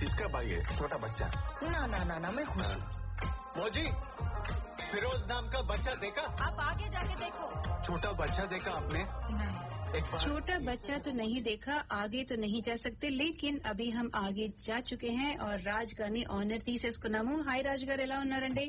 किसका भाई है छोटा बच्चा ना ना ना ना मैं खुश हूँ मौजी फिरोज नाम का बच्चा देखा आप आगे जाके देखो छोटा बच्चा देखा आपने एक बार छोटा बच्चा तो नहीं देखा आगे तो नहीं जा सकते लेकिन अभी हम आगे जा चुके हैं और రాజ్ గారిని ఆనర్ తీసేసుకున్నాము హాయ్ రాజ్ గారు ఎలా ఉన్నారండి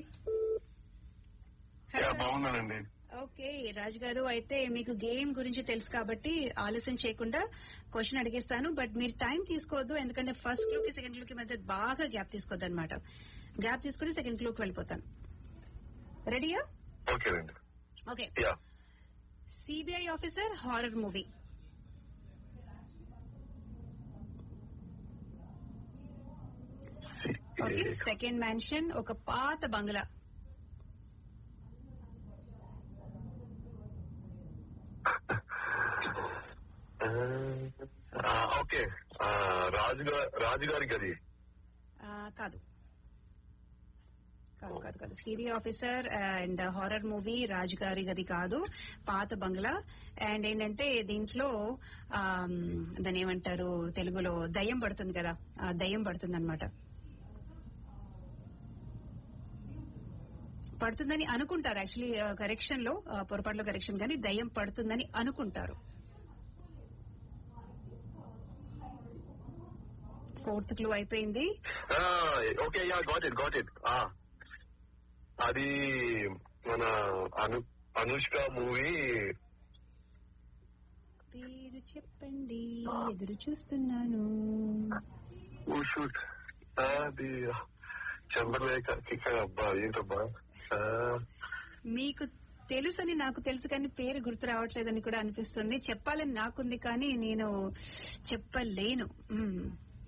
యా, బాగున్నానండి ఓకే రాజ్ గారు అయితే మీకు గేమ్ గురించి తెలుసు కాబట్టి ఆలస్యం చేయకుండా క్వశ్చన్ అడిగేస్తాను బట్ మీరు టైం తీసుకోవద్దు ఎందుకంటే ఫస్ట్ క్లూ కి సెకండ్ క్లూ కి మధ్య బాగా గ్యాప్ తీసుకోవద్దు అనమాట గ్యాప్ తీసుకుని సెకండ్ క్లూకి వెళ్ళిపోతాను రెడీయా ఓకేనండి okay yeah CBI officer horror movie okay second mansion ఒక పాత బంగ్లా ఆ, ఓకే ఆ, రాజుగా రాజుగారి గది ఆ, కాదు కాదు కాదు కాదు CB officer and horror movie Raju గారి గది కాదు పాత బంగ్లా అండ్ ఏంటంటే దీంట్లో ఆమ్, దాన్ని ఏమంటారు తెలుగులో దయ్యం పడుతుంది కదా ఆ దయ్యం పడుతుంది అనమాట పడుతుందని అనుకుంటారు యాక్చువల్లీ కరెక్షన్ లో ఆ, పొరపాటులో కరెక్షన్ కానీ దయ్యం పడుతుందని అనుకుంటారు ఫోర్త్ క్లూ అయిపోయింది ఆ, okay yeah got it got it అది మన అను అనుష్క మూవీ పేరు చెప్పండి ఎదురు చూస్తున్నాను షూట్ అది చంద్రలేఖ కిక్క అబ్బా ఏంటబ్బా ఆ, మీకు తెలుసని నాకు తెలుసు కానీ పేరు గుర్తు రావట్లేదని కూడా అనిపిస్తుంది చెప్పాలని నాకుంది కానీ నేను చెప్పలేను మ్మ్.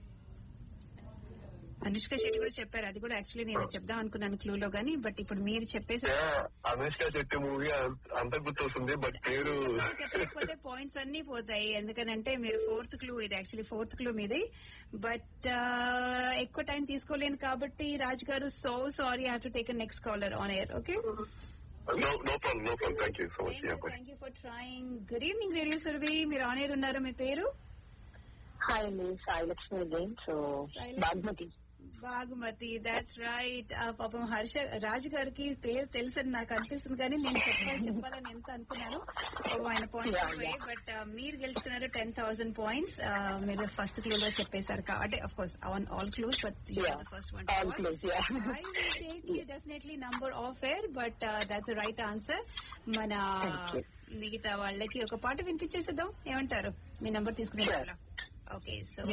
అనుష్క శెట్టి కూడా చెప్పారు అది కూడా యాక్చువల్లీ నేను చెప్దాం అనుకున్నాను క్లూలో గానీ బట్ ఇప్పుడు మీరు చెప్పేసి యా, అనుష్క శెట్టి మూవీ అంత గుర్తొస్తుంది బట్ పేరు చెప్పాలి చెప్పలేకపోతే పాయింట్స్ అన్ని పోతాయి ఎందుకనంటే మీరు ఫోర్త్ క్లూ ఇది యాక్చువల్లీ ఫోర్త్ క్లూ మీది బట్ ఎక్కువ టైం తీసుకోలేను కాబట్టి రాజు గారు so sorry have to take next caller on air okay no no problem no problem thank you so much yeah thank you for trying good evening radio Surabhi మీరు on air ఉన్నారు మీ పేరు hi అండి Sai Lakshmi again so Sai Bagmati Bagumati that's right పాపం హర్ష రాజు గారికి పేరు తెలుసని నాకు అనిపిస్తుంది కానీ నేను చెప్పాలి చెప్పాలని ఎంత అనుకున్నాను పాపం ఆయన పాయింట్స్ Yeah, పోయాయి బట్ మీరు గెలుచుకున్నారు టెన్ థౌసండ్ పాయింట్స్ మీరు ఫస్ట్ క్లూ లో చెప్పేశారు కాబట్టి of course on all clues but Yeah. First one All clues, yeah. I will take you definitely number off air but that's right answer మన Thank you. మిగతా వాళ్ళకి ఒక పాట వినిపించేసేద్దాం ఏమంటారు మీ నంబర్ తీసుకునే Sure. వాళ్ళ ఓకే సో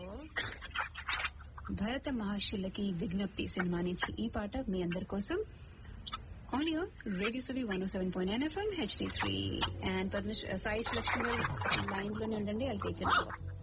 భరత మహర్షులకి విజ్ఞప్తి సినిమా నుంచి ఈ పాట మీ అందరి కోసం only on radio Suvi one seven point nine FM HD three and Padma Saish Lakshmi గారు లైన్ లోనే ఉండండి అది టేక్